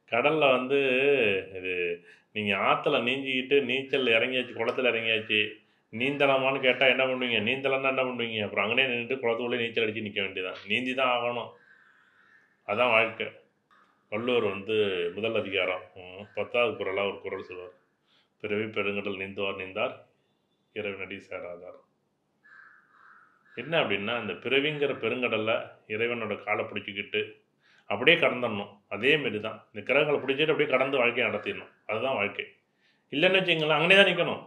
கடல்ல வந்து இது நீங்க ஆத்துல நீந்திக்கிட்டு நீச்சல் இறங்கியாச்சு, குளத்துல இறங்கியாச்சு. நீந்தலாமான்னு கேட்டா என்ன பண்ணுவீங்க? நீந்தலன்னா என்ன பண்ணுவீங்க? அப்புறம் அங்கனே நின்னுட்டு குளத்துக்குள்ளயே நீச்சல் அடிச்சு நிக்க வேண்டியதுதான். நீந்தி தான் ஆகணும். அதான் வாழ்க்கை. வள்ளுவர் வந்து முதல் அதிகாரம் ம் 10வது குறளா ஒரு குறள் சொல்லுவார். "பிறவி பெருங்கடல் நீந்துவார் நீந்தார் இறைவனடி சேராதார்." என்ன அப்டின்னா, இந்த பிறவிங்கிற பெருங்கடல்ல இறைவனோட கால பிடிச்சுக்கிட்டு, அப்படியே கடந்துடணும். அதே மாரி தான். இந்த கிரகங்கள பிடிச்சுட்டு அப்படியே கடந்து வாழ்க்கைய நடத்திடணும். அதுதான் வாழ்க்கை. இல்லன்னு வச்சுக்கங்களேன், அங்கனே தான் நிக்கணும்.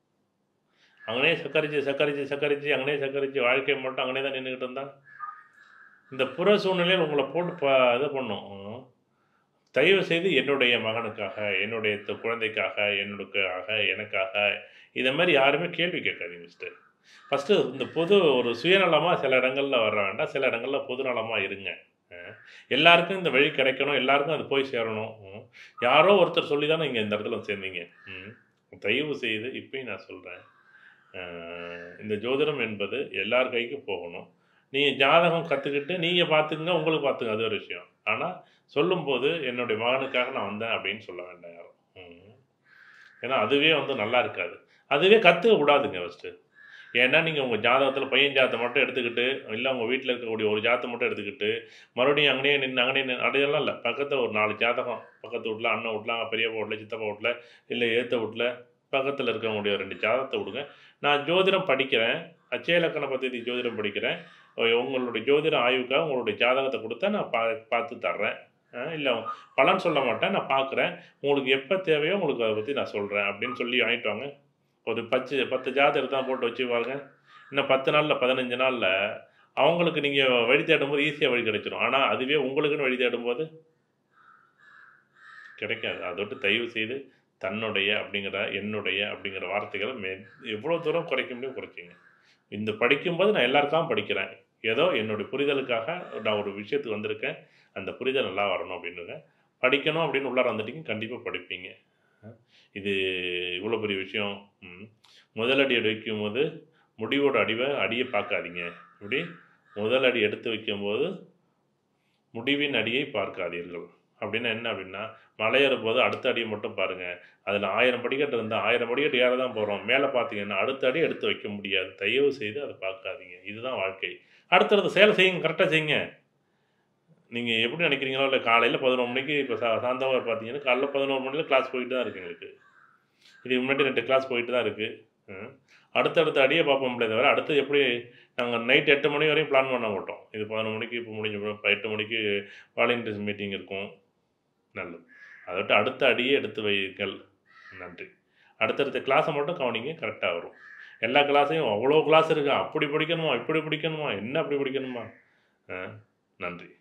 அங்கனே சக்கரிச்சு, சக்கரிச்சு, சக்கரிச்சு, அங்கனே சக்கரிச்சு வாழ்க்கை மட்டும் அங்கனே தான் நின்னுகிட்டு இருந்தா, இந்த புற சூழ்நிலையில உங்கள போட்டு ப இது பண்ணும். ம். தயவு செய்து என்னுடைய மகனுக்காக, என்னுடைய த குழந்தைக்காக, என்னுடுக்காக, எனக்காக, இத மாரி யாருமே கேள்வி கேட்காதீங்க ஃபர்ஸ்ட்டு. ஃபர்ஸ்ட்டு இந்த பொது ஒரு சுயநலமா சில இடங்கள்ல வர வேண்டாம். சில இடங்கள்ல பொதுநலமா இருங்க. அ எல்லாருக்கும் இந்த வழி கிடைக்கணும். எல்லாருக்கும் அது போய் சேரணும். ம். யாரோ ஒருத்தர் சொல்லி தானே நீங்க இந்த இடத்துல வந்து சேர்ந்தீங்க. ம். தயவு செய்து இப்பயும் நான் சொல்றேன். அ இந்த ஜோதிடம் என்பது எல்லார் கைக்கும் போகணும். நீங்க ஜாதகம் கத்துக்கிட்டு நீங்க பார்த்துக்கங்க, உங்களுக்கு பார்த்துங்க. அது ஒரு விஷயம். ஆனா சொல்லும்போது, "என்னுடைய மகனுக்காக நான் வந்தேன்" அப்படின்னு சொல்ல வேண்டாம் யாரும். ம். ஏன்னா அதுவே வந்து நல்லா இருக்காது. அதுவே கத்துக்க கூடாதுங்க ஃபர்ஸ்ட்டு. ஏன்னா நீங்க உங்க ஜாதகத்துல பையன் ஜாதகத்த மட்டும் எடுத்துக்கிட்டு, இல்ல உங்க வீட்ல இருக்கக்கூடிய ஒரு ஜாதகத்த மட்டும் எடுத்துக்கிட்டு, மறுபடியும் அங்கனயே நின்னு அங்கனயே நின்னு அப்படியெல்லாம் இல்ல. பக்கத்துல ஒரு 4 ஜாதகம், பக்கத்து வீட்ல, அண்ணன் வீட்ல, பெரியப்பா வீட்ல, சித்தப்பா வீட்ல, இல்ல எதுத்த வீட்ல, பக்கத்துல இருக்கவங்களுடைய 2 ஜாதகத்த குடுங்க. நான் ஜோதிடம் படிக்கிறேன். அட்சய லக்கண பத்ததி ஜோதிடம் படிக்கிறேன். அ உங்களுடைய ஜோதிட ஆய்வுக்காக உங்களுடைய ஜாதகத்த குடுத்தா நான் பா பார்த்து தர்றேன். அ இல்ல பலன் சொல்ல மாட்டேன். நான் பார்க்குறேன். உங்களுக்கு எப்ப தேவையோ உங்களுக்கு அத பத்தி நான் சொல்றேன் அப்படின்னு சொல்லி வாங்கிட்டு வாங்க. ஒரு பச்சு 10 ஜாதகம் எடுத்து போட்டு வச்சு பாருங்க. இன்னும் 10 நாள்ல, 15 நாள்ல அவங்களுக்கு நீங்க வழி தேடும்போது ஈஸியா வழி கிடைச்சிரும். ஆனா அதுவே உங்களுக்குன்னு வழி தேடும்போது கிடைக்காது. அதோட்டு தயவு செய்து தன்னுடைய அப்படிங்கிற, என்னுடைய அப்படிங்கிற வார்த்தைகள மெ எவ்வளோ தூரம் குறைக்க முடியுமோ குறைச்சுங்க. இந்த படிக்கும்போது நான் எல்லாருக்காகவும் படிக்கிறேன். ஏதோ என்னுடைய புரிதலுக்காக நான் ஒரு விஷயத்துக்கு வந்திருக்கேன். அந்த புரிதல் நல்லா வரணும் அப்படின்னுங்க. படிக்கணும் அப்படின்னு உள்ளார வந்துட்டீங்க, கண்டிப்பா படிப்பீங்க. அ இது இவ்வளோ பெரிய விஷயம். ம். முதல் அடி எடுத்து வைக்கும்போது, முடிவோட அடிவ அடிய பார்க்காதீங்க. எப்படி? முதல் அடி எடுத்து வைக்கும்போது, முடிவின் அடியை பார்க்காதீர்கள். அப்படின்னா என்ன அப்படின்னா, மலை ஏறும்போது அடுத்த அடிய மட்டும் பாருங்க. அதுல 1000 படிக்கட்டு இருந்தா 1000 படிக்கட்டு ஏற தான் போறோம். மேல பார்த்தீங்கன்னா, அடுத்த அடி எடுத்து வைக்க முடியாது. தயவு செய்து அத பார்க்காதீங்க. இதுதான் வாழ்க்கை. அடுத்தடுத்த செயல செய்யுங்க. கரெக்ட்டா செய்யுங்க. நீங்க எப்படி நினைக்கிறீங்களோ, இல்ல காலையில 11 மணிக்கு இப்ப சா சாயந்தரம் பார்த்தீங்கன்னா, காலைல 11 மணில கிளாஸ் போயிட்டு தான் இருக்கு எங்களுக்கு. இதுக்கு முன்னாடி 2 கிளாஸ் போயிட்டு தான் இருக்கு. ம். அடுத்தடுத்த அடிய பார்ப்போம்லே தவிர, அடுத்து எப்படி நாங்க நைட் 8 மணி வரையும் பிளான் பண்ண மாட்டோம். இது 11 மணிக்கு இப்ப முடிஞ்சு போயிடும். இப்ப 8 மணிக்கு வாலண்டியர்ஸ் மீட்டிங் இருக்கும். நல்லது. அதோட்ட அடுத்த அடிய எடுத்து வையுங்கள். நன்றி. அடுத்தடுத்த கிளாஸ மட்டும் கவனிங்க. கரெக்ட்டா வரும். எல்லா கிளாஸையும் அவ்வளோ கிளாஸ் இருக்கா? அப்படி படிக்கணுமா? இப்படி படிக்கணுமா? என்ன அப்படி படிக்கணுமா? அ நன்றி.